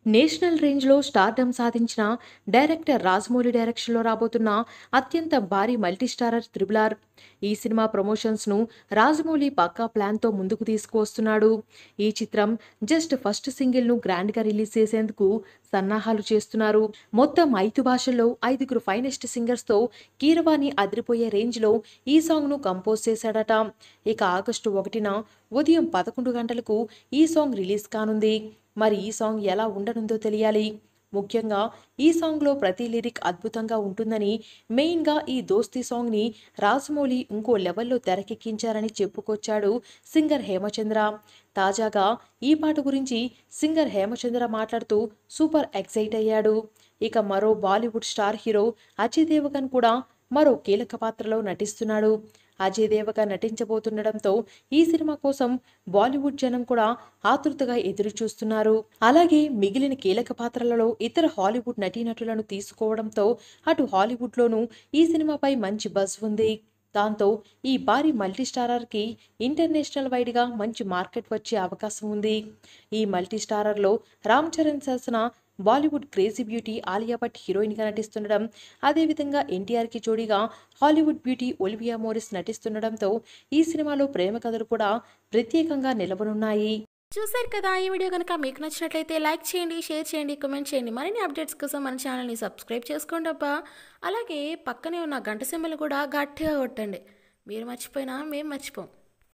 national రేంజ్లో stardom సాధించిన director Rajamouli డైరెక్షన్లో రాబోతున్న అత్యంత భారీ మల్టీస్టారర్ త్రిబులార్ ఈ సినిమా ప్రమోషన్స్ను రాజమౌళి పక్కా ప్లాన్తో ముందుకు తీసుకువస్తున్నాడు ఈ చిత్రం జస్ట్ ఫస్ట్ సింగిల్ను గ్రాండ్గా రిలీజ్ చేసేందుకు సన్నాహాలు చేస్తున్నారు మొత్తం ఐదు భాషల్లో ఐదుగురు ఫైనెస్ట్ సింగర్స్తో కీరవాణి అదిరిపోయే రేంజ్లో ఈ సాంగ్ను కంపోజ్ చేశాడట ఇక ఆగస్టు ఒకటిన ఉదయం పదకొండు గంటలకు ఈ సాంగ్ రిలీజ్ కానుంది మరి ఈ సాంగ్ ఎలా ఉండనుందో తెలియాలి ముఖ్యంగా ఈ సాంగ్లో ప్రతి లిరిక్ అద్భుతంగా ఉంటుందని మెయిన్గా ఈ దోస్తీ సాంగ్ని రాజమౌళి ఇంకో లెవెల్లో తెరకెక్కించారని చెప్పుకొచ్చాడు సింగర్ హేమచంద్ర తాజాగా ఈ పాట గురించి సింగర్ హేమచంద్ర మాట్లాడుతూ సూపర్ ఎక్సైట్ అయ్యాడు ఇక మరో Bollywood star hero Ajay Devgan కూడా మరో కీలక పాత్రలో నటిస్తున్నాడు అజయ్ దేవగన్ నటించబోతుండటంతో ఈ సినిమా కోసం బాలీవుడ్ జనం కూడా ఆతృతగా ఎదురు చూస్తున్నారు అలాగే మిగిలిన కీలక పాత్రలలో ఇతర హాలీవుడ్ నటీనటులను తీసుకోవడంతో అటు హాలీవుడ్లోనూ ఈ సినిమాపై మంచి బజ్ ఉంది దాంతో ఈ భారీ మల్టీస్టారర్కి ఇంటర్నేషనల్ వైడ్గా మంచి మార్కెట్ వచ్చే అవకాశం ఉంది ఈ మల్టీస్టారర్లో రామ్ చరణ్ సరసన Bollywood crazy beauty Alia Bhatt హీరోయిన్గా నటిస్తుండడం అదేవిధంగా ఎన్టీఆర్కి జోడీగా హాలీవుడ్ బ్యూటీ ఒలివియా మోరిస్ నటిస్తుండడంతో ఈ సినిమాలో ప్రేమ కథలు కూడా ప్రత్యేకంగా నిలవనున్నాయి చూశారు కదా ఈ వీడియో కనుక మీకు నచ్చినట్లయితే లైక్ చేయండి షేర్ చేయండి కామెంట్ చేయండి మరిన్ని అప్డేట్స్ కోసం మన ఛానల్ని సబ్స్క్రైబ్ చేసుకోండి అబ్బా అలాగే పక్కనే ఉన్న గంట సింబల్ కూడా గట్టిగా కొట్టండి మీరు మర్చిపోయినా మేము మర్చిపోం